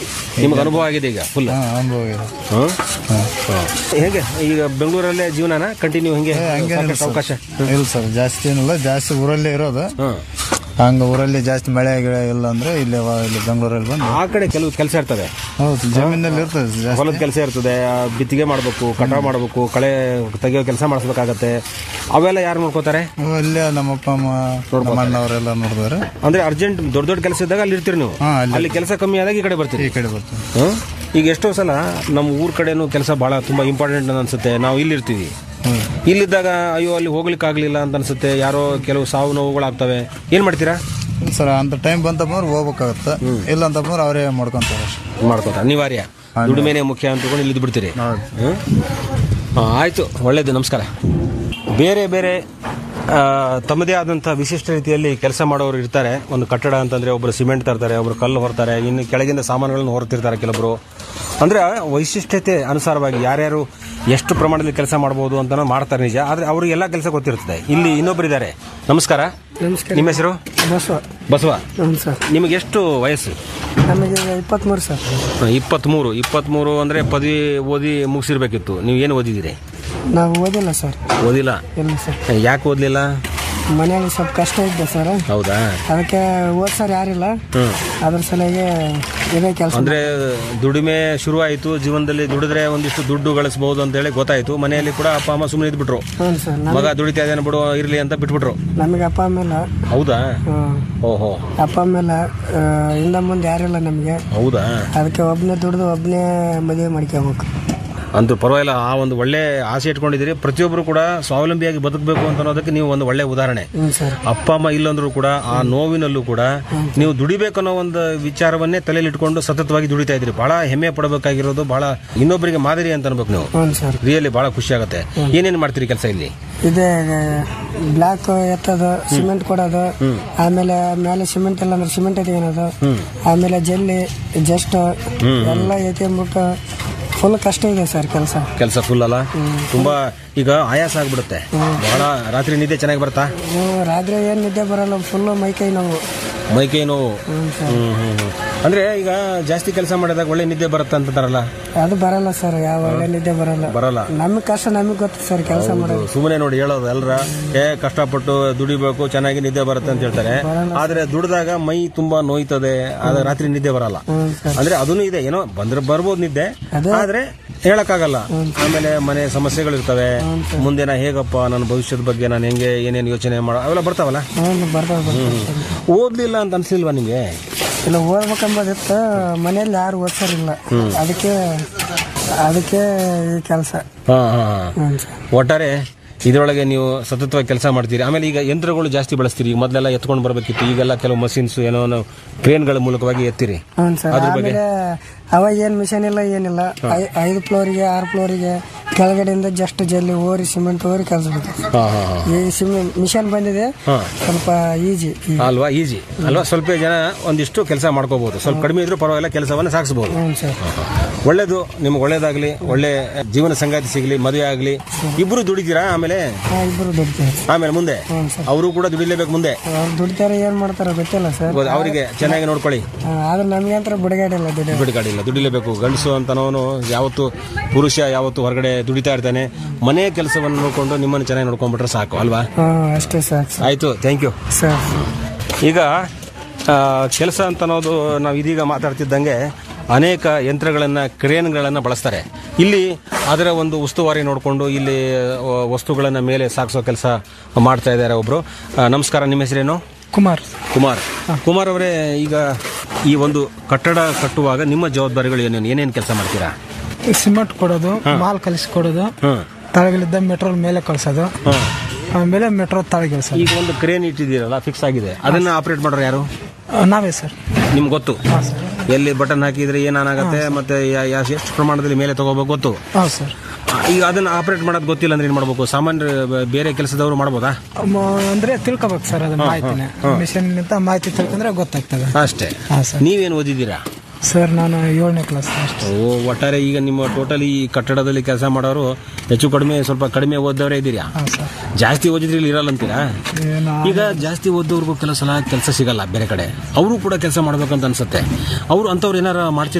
ನಿಮ್ಗೆ ಅನುಭವ ಆಗಿದೆ ಈಗ ಫುಲ್ ಹಾಂ ಅನುಭವ ಇದೆ ಹೇಗೆ ಈಗ ಬೆಂಗಳೂರಲ್ಲೇ ಜೀವನನ ಕಂಟಿನ್ಯೂ ಹಿಂಗೆ ಹಂಗೇನಿಲ್ಲ ಸಾಕಷ್ಟು ಅವಕಾಶ ಸರ್ ಇಲ್ಲ ಸರ್ ಜಾಸ್ತಿ ಏನಿಲ್ಲ ಜಾಸ್ತಿ ಊರಲ್ಲೇ ಇರೋದು ಹಾಂ ಹಂಗೆ ಊರಲ್ಲಿ ಜಾಸ್ತಿ ಮಳೆ ಗಿಳೆ ಇಲ್ಲ ಅಂದ್ರೆ ಇಲ್ಲಿ ವ- ಇಲ್ಲಿ ಬೆಂಗಳೂರಲ್ಲಿ ಬಂದು ಆ ಕಡೆ ಕೆಲವು ಕೆಲಸ ಇರ್ತದೆ ಹೌದು ಜಮೀನಲ್ಲಿ ಇರ್ತದೆ ಜಾಸ್ತಿ ಹೊಲದ ಕೆಲಸ ಇರ್ತದೆ ಆ ಬಿತ್ತಿಗೆ ಮಾಡಬೇಕು ಕಟಾವು ಮಾಡಬೇಕು ಕಳೆ ತೆಗಿಯೋ ಕೆಲಸ ಮಾಡಿಸ್ಬೇಕಾಗತ್ತೆ ಅವೆಲ್ಲ ಯಾರು ನೋಡ್ಕೋತಾರೆ ಅವು ಇಲ್ಲೇ ನಮ್ಮ ಅಪ್ಪ ಅಮ್ಮ ನಮ್ಮ ಅಣ್ಣವರೆಲ್ಲ ನೋಡಿದಾರೆ ಅಂದ್ರೆ ಅರ್ಜೆಂಟ್ ದೊಡ್ಡ ದೊಡ್ಡ ಕೆಲಸ ಇದ್ದಾಗ ಅಲ್ಲಿ ಇರ್ತೀರಿ ನೀವು ಹಾಂ ಅಲ್ಲಿ ಅಲ್ಲಿ ಕೆಲಸ ಕಮ್ಮಿ ಆದಾಗ ಈ ಕಡೆ ಬರ್ತೀರಿ ಈ ಕಡೆ ಬರ್ತೀವಿ ಹ್ಮ್? ಈಗ ಎಷ್ಟೋ ಸಲ ನಮ್ಮ ಊರ್ ಕಡೆನೂ ಕೆಲಸ ಬಹಳ ತುಂಬಾ ಇಂಪಾರ್ಟೆಂಟ್ ಅನ್ಸುತ್ತೆ ನಾವು ಇಲ್ಲಿರ್ತೀವಿ ಹ್ಮ್. ಇಲ್ಲಿದ್ದಾಗ ಅಯ್ಯೋ ಅಲ್ಲಿ ಹೋಗ್ಲಿಕ್ಕೆ ಆಗ್ಲಿಲ್ಲ ಅಂತ ಅನ್ಸುತ್ತೆ ಯಾರೋ ಕೆಲವು ಸಾವು ನೋವುಗಳಾಗ್ತವೆ ಏನ್ ಮಾಡ್ತೀರಾ ಸರ್ ಅಂತ ಟೈಮ್ ಬಂತಪ್ಪ ಹೋಗ್ಬೇಕಾಗತ್ತೆ ಇಲ್ಲ ಅಂತಪ್ಪ ಅವರೇ ಮಾಡ್ಕೊಂತಾರೆ ಅಷ್ಟೇ ಮಾಡ್ಕೋತ ಅನಿವಾರ್ಯ ದುಡಿಮೆನೆ ಮುಖ್ಯ ಅಂತ ತಿಳ್ಕೊಂಡು ಇಲ್ಲಿ ಬಿಡ್ತೀರಿ ಹೌದು ಹ್ಮ್? ಹಾ, ಆಯ್ತು ಒಳ್ಳೇದು ನಮಸ್ಕಾರ ಬೇರೆ ಬೇರೆ ಆ, ತಮ್ಮದೇ ಆದಂಥ ವಿಶಿಷ್ಟ ರೀತಿಯಲ್ಲಿ ಕೆಲಸ ಮಾಡೋರು ಇರ್ತಾರೆ ಒಂದು ಕಟ್ಟಡ ಅಂತಂದ್ರೆ ಒಬ್ಬರು ಸಿಮೆಂಟ್ ತರ್ತಾರೆ ಒಬ್ರು ಕಲ್ಲು ಹೊರ್ತಾರೆ ಇನ್ನು ಕೆಳಗಿಂದ ಸಾಮಾನುಗಳನ್ನು ಹೊರ್ತಿರ್ತಾರೆ ಕೆಲವರು ಅಂದ್ರೆ ವೈಶಿಷ್ಟ್ಯತೆ ಅನುಸಾರವಾಗಿ ಯಾರ್ಯಾರು ಎಷ್ಟು ಪ್ರಮಾಣದಲ್ಲಿ ಕೆಲಸ ಮಾಡ್ಬೋದು ಅಂತ ಮಾಡ್ತಾರೆ ನಿಜ ಆದ್ರೆ ಅವ್ರಿಗೆ ಎಲ್ಲ ಕೆಲಸ ಗೊತ್ತಿರ್ತದೆ ಇಲ್ಲಿ ಇನ್ನೊಬ್ಬರಿದ್ದಾರೆ ನಮಸ್ಕಾರ ನಮಸ್ಕಾರ ನಿಮ್ಮ ಹೆಸರು ಬಸವ ಬಸವ ಹ್ಞೂ ಸರ್ ನಿಮಗೆ ಎಷ್ಟು ವಯಸ್ಸು ನಮಗೆ ಇಪ್ಪತ್ತ್ಮೂರು ಸರ್ ಇಪ್ಪತ್ತ್ಮೂರು ಇಪ್ಪತ್ತ್ಮೂರು ಅಂದರೆ ಪದವಿ ಓದಿ ಮುಗಿಸಿರ್ಬೇಕಿತ್ತು ನೀವು ಏನು ಓದಿದ್ದೀರಿ ನಾವು ಓದಿಲ್ಲ ಸರ್ ಓದಿಲ್ಲ ಇಲ್ಲ ಸರ್ ಯಾಕೆ ಓದಲಿಲ್ಲ ಮನೆಯಲ್ಲಿ ಸ್ವಲ್ಪ ಕಷ್ಟ ಇದ್ದೆ ಸರ್ ಹೌದಾ ಅದಕ್ಕೆ ಓದ್ಸರ್ ಯಾರಿಲ್ಲ ಹ್ಮ್ ಅದ್ರ ಸಲುವಾಗಿ ಇದೇ ಕೆಲಸ ಅಂದ್ರೆ ದುಡಿಮೆ ಶುರು ಆಯಿತು ಜೀವನದಲ್ಲಿ ದುಡಿದ್ರೆ ಒಂದಿಷ್ಟು ದುಡ್ಡು ಗಳಿಸಬಹುದು ಅಂತ ಹೇಳಿ ಗೊತ್ತಾಯ್ತು ಮನೆಯಲ್ಲಿ ಕೂಡ ಅಪ್ಪ ಅಮ್ಮ ಸುಮ್ಮನೆ ಇದ್ಬಿಟ್ರು ಹ್ಞೂ ಸರ್ ನಮ್ ಮಗ ದುಡಿತಾ ಇದ್ದಾನೆ ಬಿಡು ಇರ್ಲಿ ಅಂತ ಬಿಟ್ಬಿಟ್ರು ನಮಗೆ ಅಪ್ಪ ಅಮ್ಮೆಲ್ಲ ಹೌದಾ ಹ್ಮ್, ಓಹೋ ಅಪ್ಪ ಅಮ್ಮೆಲ್ಲ ಆ, ಹಿಂದ ಮುಂದೆ ಯಾರಿಲ್ಲ ನಮಗೆ ಹೌದಾ ಅದಕ್ಕೆ ಒಬ್ಬನೇ ದುಡ್ದು ಒಬ್ಬನೇ ಮದುವೆ ಮಾಡ್ಕೋಬೇಕು ಅಂತೂ ಪರವಾಗಿಲ್ಲ ಆ ಒಂದು ಒಳ್ಳೆ ಆಸೆ ಇಟ್ಕೊಂಡಿದ್ದೀರಿ ಪ್ರತಿಯೊಬ್ಬರು ಕೂಡ ಸ್ವಾವಲಂಬಿಯಾಗಿ ಬದುಕಬೇಕು ಅಂತ ಅನ್ನೋದಕ್ಕೆ ನೀವು ಒಂದು ಒಳ್ಳೆ ಉದಾಹರಣೆ ಹ್ಞೂ ಸರ್ ಅಪ್ಪ ಅಮ್ಮ ಇಲ್ಲಂದ್ರೂ ಕೂಡ ಆ ನೋವಿನಲ್ಲೂ ಕೂಡ ನೀವು ದುಡಿಬೇಕನ್ನೋ ಒಂದು ವಿಚಾರವನ್ನೇ ತಲೆಯಲ್ಲಿ ಇಟ್ಕೊಂಡು ಸತತವಾಗಿ ದುಡಿತಾ ಇದ್ರಿ ಬಹಳ ಹೆಮ್ಮೆ ಪಡಬೇಕಾಗಿರೋದು ಬಹಳ ಇನ್ನೊಬ್ಬರಿಗೆ ಮಾದರಿ ಅಂತ ಅನ್ಬೇಕು ನೀವು ಹ್ಞೂ ಸರ್ ರಿಯಲಿ ಬಹಳ ಖುಷಿ ಆಗುತ್ತೆ ಏನೇನು ಮಾಡ್ತೀರಿ ಕೆಲಸ ಇಲ್ಲಿ ಇದೇ ಬ್ಲಾಕ್ ಎತ್ತೋದು ಸಿಮೆಂಟ್ ಕೊಡೋದು ಆಮೇಲೆ ಮೇಲೆ ಸಿಮೆಂಟ್ ಇಲ್ಲ ಅಂದ್ರೆ ಸಿಮೆಂಟ್ ಎತ್ಕೊಳೋದು ಆಮೇಲೆ ಜಲ್ಲಿ ಜಸ್ಟ್ ಎಲ್ಲ ಎತ್ಕೊಂಡ್ಬಿಟ್ಟು ಫುಲ್ ಕಷ್ಟ ಇದೆ ಸರ್ ಕೆಲಸ ಕೆಲಸ ಫುಲ್ ಅಲ್ಲ ತುಂಬಾ ಈಗ ಆಯಾಸ ಆಗ್ಬಿಡುತ್ತೆ ಬಹಳ ರಾತ್ರಿ ನಿದ್ದೆ ಚೆನ್ನಾಗಿ ಬರ್ತಾ ರಾತ್ರಿ ಏನು ನಿದ್ದೆ ಬರಲ್ಲ ಫುಲ್ಲು ಮೈಕೈ ನೋವು ಮೈಕೈ ನೋವು ಹ್ಮ್ ಹ್ಮ್ ಹ್ಮ್. ಅಂದ್ರೆ ಈಗ ಜಾಸ್ತಿ ಕೆಲಸ ಮಾಡಿದಾಗ ಒಳ್ಳೆ ನಿದ್ದೆ ಬರುತ್ತೆ ಅಂತಾರಲ್ಲ ಅದು ಬರಲ್ಲ ಸರ್ ಯಾವ ಒಳ್ಳೆ ನಿದ್ದೆ ಬರಲ್ಲ ಬರಲ್ಲ ನಮಗೆ ಕಷ್ಟ ನಮಗೆ ಗೊತ್ತು ಸರ್ ಕೆಲಸ ಮಾಡೋದು ಸುಮ್ಮನೆ ನೋಡಿ ಹೇಳೋದು ಎಲ್ಲರ ಏ ಕಷ್ಟಪಟ್ಟು ದುಡಿಬೇಕು ಚೆನ್ನಾಗಿ ನಿದ್ದೆ ಬರುತ್ತೆ ಅಂತ ಹೇಳ್ತಾರೆ ಆದ್ರೆ ದುಡಿದಾಗ ಮೈ ತುಂಬಾ ನೋಯ್ತದೆ ಆದ್ರೆ ರಾತ್ರಿ ನಿದ್ದೆ ಬರಲ್ಲ ಹ್ಞೂ ಸರ್ ಅಂದ್ರೆ ಅದನ್ನು ಇದೆ ಏನೋ ಬಂದ್ರೆ ಬರ್ಬೋದು ನಿದ್ದೆ ಆದ್ರೆ ಹೇಳಕ್ಕಾಗಲ್ಲ ಆಮೇಲೆ ಮನೆ ಸಮಸ್ಯೆಗಳಿರ್ತವೆ ಮುಂದೆ ನಾ ಹೇಗಪ್ಪ ನನ್ನ ಭವಿಷ್ಯದ ಬಗ್ಗೆ ನಾನು ಹೆಂಗೆ ಏನೇನು ಯೋಚನೆ ಮಾಡೋ ಅವೆಲ್ಲ ಬರ್ತಾವಲ್ಲ ಹ್ಞೂ ಬರ್ತಾವೆ ಬರ್ತಾವೆ ಓದ್ಲಿಲ್ಲ ಅಂತ ಅನ್ಸಿಲ್ವಾ ನಿಮ್ಗೆ ಇಲ್ಲ ಓದ್ಬೇಕಂಬೋದಿತ್ತು ಮನೆಯಲ್ಲಿ ಯಾರು ಓದ್ಸರಿಲ್ಲ ಅದಕ್ಕೆ ಅದಕ್ಕೆ ಈ ಕೆಲಸ ಹಾ ಹಾ ಹಾ. ಹ್ಞೂ ಸರ್ ಒಟ್ಟಾರೆ ಇದರೊಳಗೆ ನೀವು ಸತತವಾಗಿ ಕೆಲಸ ಮಾಡ್ತೀರಿ ಆಮೇಲೆ ಈಗ ಯಂತ್ರಗಳು ಜಾಸ್ತಿ ಬಳಸ್ತೀರಿ ಈಗ ಮೊದಲೆಲ್ಲ ಎತ್ಕೊಂಡು ಬರಬೇಕಿತ್ತು ಈಗೆಲ್ಲ ಕೆಲವು ಮಷಿನ್ಸ್ ಏನೋ ಕ್ರೇನ್ಗಳ ಮೂಲಕವಾಗಿ ಎತ್ತೀರಿ ಹ್ಞೂ ಸರ್ ಆಮೇಲೆ ಅವಾಗ ಏನು ಮಿಷನ್ ಇಲ್ಲ ಏನಿಲ್ಲ ಐ- ಐದು ಫ್ಲೋರಿಗೆ ಆರು ಫ್ಲೋರಿಗೆ ಕೆಳಗಡೆಯಿಂದ ಜಸ್ಟ್ ಜಲ್ಲಿ ಓರಿ ಸಿಮೆಂಟ್ ಓರಿ ಕಲಿಸ್ಬೇಕು ಹಾ ಹಾ ಹಾ ಈ ಸಿಮೆಂಟ್ ಮಿಷನ್ ಬಂದಿದೆ ಹಾ. ಸ್ವಲ್ಪ ಈಜಿ ಅಲ್ವಾ ಈಜಿ ಅಲ್ವಾ ಸ್ವಲ್ಪ ಜನ ಒಂದಿಷ್ಟು ಕೆಲಸ ಮಾಡ್ಕೋಬಹುದು ಸ್ವಲ್ಪ ಕಡಿಮೆ ಇದ್ರೂ ಪರವಾಗಿಲ್ಲ ಕೆಲಸವನ್ನು ಸಾಗಿಸಬಹುದು ಹ್ಞೂ ಸರ್ ಒಳ್ಳೇದು ನಿಮ್ಗೆ ಒಳ್ಳೇದಾಗ್ಲಿ ಒಳ್ಳೆ ಜೀವನ ಸಂಗಾತಿ ಸಿಗ್ಲಿ ಮದುವೆ ಆಗ್ಲಿ ಇಬ್ರು ದುಡಿತೀರಾ ಆಮೇಲೆ ಹಾಂ ಇಬ್ಬರು ದುಡ್ತಾರೆ ಆಮೇಲೆ ಮುಂದೆ ಹ್ಞೂ ಸರ್ ಅವರು ಕೂಡ ದುಡಿಲೇಬೇಕು ಮುಂದೆ ಅವ್ರು ದುಡ್ತಾರೆ ಏನು ಮಾಡ್ತಾರೋ ಗೊತ್ತಿಲ್ಲ ಸರ್ ಅವರಿಗೆ ಚೆನ್ನಾಗಿ ನೋಡ್ಕೊಳ್ಳಿ ಆ, ಆದ್ರೆ ನಮಗೆ ಅಂತ ಬಿಡುಗಡೆ ಇಲ್ಲ ದುಡ್ಡು ಬಿಡುಗಡೆ ಇಲ್ಲ ದುಡಿಲೇಬೇಕು ಗಂಡಸು ಅಂತನವನು ಯಾವತ್ತು ಪುರುಷ ಯಾವತ್ತು ಹೊರಗಡೆ ದುಡಿತಾ ಇರ್ತಾನೆ ಮನೆ ಕೆಲಸವನ್ನು ನೋಡ್ಕೊಂಡು ನಿಮ್ಮನ್ನು ಚೆನ್ನಾಗಿ ನೋಡ್ಕೊಂಡ್ಬಿಟ್ರೆ ಸಾಕು ಅಲ್ವಾ ಹಾಂ ಅಷ್ಟೇ ಸಾಕು ಸರ್ ಆಯ್ತು ಥ್ಯಾಂಕ್ ಯು ಸರ್ ಈಗ ಕೆಲಸ ಅಂತ ಅನ್ನೋದು ನಾವು ಇದೀಗ ಮಾತಾಡ್ತಿದ್ದಂಗೆ ಅನೇಕ ಯಂತ್ರಗಳನ್ನು ಕ್ರೇನ್ಗಳನ್ನು ಬಳಸ್ತಾರೆ ಇಲ್ಲಿ ಅದರ ಒಂದು ಉಸ್ತುವಾರಿ ನೋಡಿಕೊಂಡು ಇಲ್ಲಿ ವಸ್ತುಗಳನ್ನು ಮೇಲೆ ಸಾಗಿಸೋ ಕೆಲಸ ಮಾಡ್ತಾ ಇದ್ದಾರೆ ಒಬ್ಬರು ನಮಸ್ಕಾರ ನಿಮ್ಮ ಹೆಸರೇನು ಕುಮಾರ್ ಕುಮಾರ್ ಕುಮಾರ್ ಅವರೇ ಈಗ ಈ ಒಂದು ಕಟ್ಟಡ ಕಟ್ಟುವಾಗ ನಿಮ್ಮ ಜವಾಬ್ದಾರಿಗಳು ಏನೇನು ಏನೇನು ಕೆಲಸ ಮಾಡ್ತೀರಾ ಸಿಮೆಂಟ್ ಕೊಡೋದು ಮಾಲ್ ಕಲಿಸಿ ಕೊಡೋದು ಹ್ಮ್ ತಳಗಿಲಿದ್ದ ಮೆಟ್ರೋಲ್ ಮೇಲೆ ಕಳ್ಸೋದು ಹ್ಮ್. ಆಮೇಲೆ ಮೆಟ್ರೋ ತಳಗೆ ಇಳಿಸೋದು ಈಗ ಒಂದು ಕ್ರೇನ್ ಇಟ್ಟಿದ್ದೀರಲ್ಲ ಫಿಕ್ಸ್ ಆಗಿದೆ ಅದನ್ನ ಆಪರೇಟ್ ಮಾಡೋರು ಯಾರು ಆ, ನಾವೇ ಸರ್ ನಿಮ್ಗೆ ಗೊತ್ತು ಹಾಂ ಸರ್ ಎಲ್ಲಿ ಬಟನ್ ಹಾಕಿದ್ರೆ ಏನಾಗುತ್ತೆ ಮತ್ತೆ ಯಾ- ಯಾ- ಎಷ್ಟು ಪ್ರಮಾಣದಲ್ಲಿ ಮೇಲೆ ತಗೋಬೇಕು ಗೊತ್ತು ಹಾಂ ಸರ್ ಈಗ ಅದನ್ನ ಆಪರೇಟ್ ಮಾಡೋದು ಗೊತ್ತಿಲ್ಲ ಅಂದ್ರೆ ಏನ್ ಮಾಡ್ಬೇಕು ಸಾಮಾನ್ಯ ಬ- ಬೇರೆ ಕೆಲಸದವರು ಮಾಡ್ಬೋದಾ ಮ- ಅಂದ್ರೆ ತಿಳ್ಕೊಬೇಕು ಸರ್ ಅದು ಮಾಹಿತಿನ ಮಿಷನ್ ನಿಂತ ಮಾಹಿತಿ ತಿಳ್ಕೊಂಡ್ರೆ ಗೊತ್ತಾಗ್ತದೆ ಅಷ್ಟೇ ಹಾಂ ಸರ್ ನೀವೇನು ಓದಿದ್ದೀರಾ ಸರ್ ನಾನು ಏಳನೇ ಕ್ಲಾಸ್ ಅಷ್ಟೇ ಓ ಒಟ್ಟಾರೆ ಈಗ ನಿಮ್ಮ ಟೋಟಲ್ ಈ ಕಟ್ಟಡದಲ್ಲಿ ಕೆಲಸ ಮಾಡೋರು ಹೆಚ್ಚು ಕಡಿಮೆ ಸ್ವಲ್ಪ ಕಡಿಮೆ ಓದವರೇ ಇದ್ದೀರಾ ಹಾಂ ಸರ್ ಜಾಸ್ತಿ ಓದಿದ್ರೆ ಇಲ್ಲಿ ಇರಲ್ಲ ಅಂತೀರಾ ಏನು ಈಗ ಜಾಸ್ತಿ ಓದೋರ್ಗೂ ಕೆಲವು ಸಲ ಕೆಲಸ ಸಿಗಲ್ಲ ಬೇರೆ ಕಡೆ ಅವರು ಕೂಡ ಕೆಲಸ ಮಾಡ್ಬೇಕಂತ ಅನ್ಸುತ್ತೆ ಅವರು ಅಂತವ್ರು ಏನಾರ ಮಾಡ್ತಿರ್ತಾರೆ